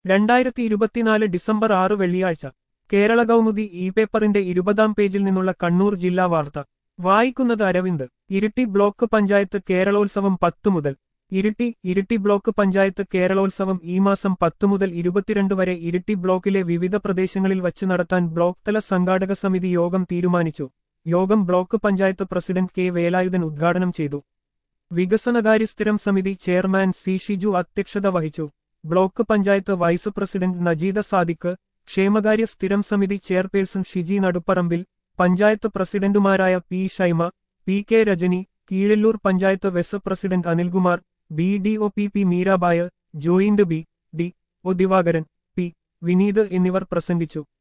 രണ്ടായിരത്തി ഇരുപത്തിനാല് ഡിസംബർ ആറ് വെള്ളിയാഴ്ച കേരള കൗമുദി ഇ പേപ്പറിന്റെ ഇരുപതാം പേജിൽ നിന്നുള്ള കണ്ണൂർ ജില്ലാ വാർത്ത വായിക്കുന്നത് അരവിന്ദ് ഇരിട്ടി ബ്ലോക്ക് പഞ്ചായത്ത് കേരളോത്സവം പത്തു മുതൽ ഇരിട്ടി ഇരിട്ടി ബ്ലോക്ക് പഞ്ചായത്ത് കേരളോത്സവം ഈ മാസം പത്ത് മുതൽ ഇരുപത്തിരണ്ട് വരെ ഇരിട്ടി ബ്ലോക്കിലെ വിവിധ പ്രദേശങ്ങളിൽ വച്ച് നടത്താൻ ബ്ലോക്ക് തല സംഘാടക സമിതി യോഗം തീരുമാനിച്ചു യോഗം block panchayat president K Velayudhan ഉദ്ഘാടനം ചെയ്തു വികസനകാര്യ സ്ഥിരം സമിതി ചെയർമാൻ സി ഷിജു അധ്യക്ഷത വഹിച്ചു block panchayat vice president Najeeda Sadiq ക്ഷേമകാര്യ സ്ഥിരം സമിതി ചെയർപേഴ്സൺ ഷിജി നടുപ്പറമ്പിൽ പഞ്ചായത്ത് പ്രസിഡന്റുമാരായ P Shaima P K Rajani Keezhallur panchayat vice president Anilkumar B D O P P Meerabai joint B D O Divakaran P Vineeth എന്നിവർ പ്രസംഗിച്ചു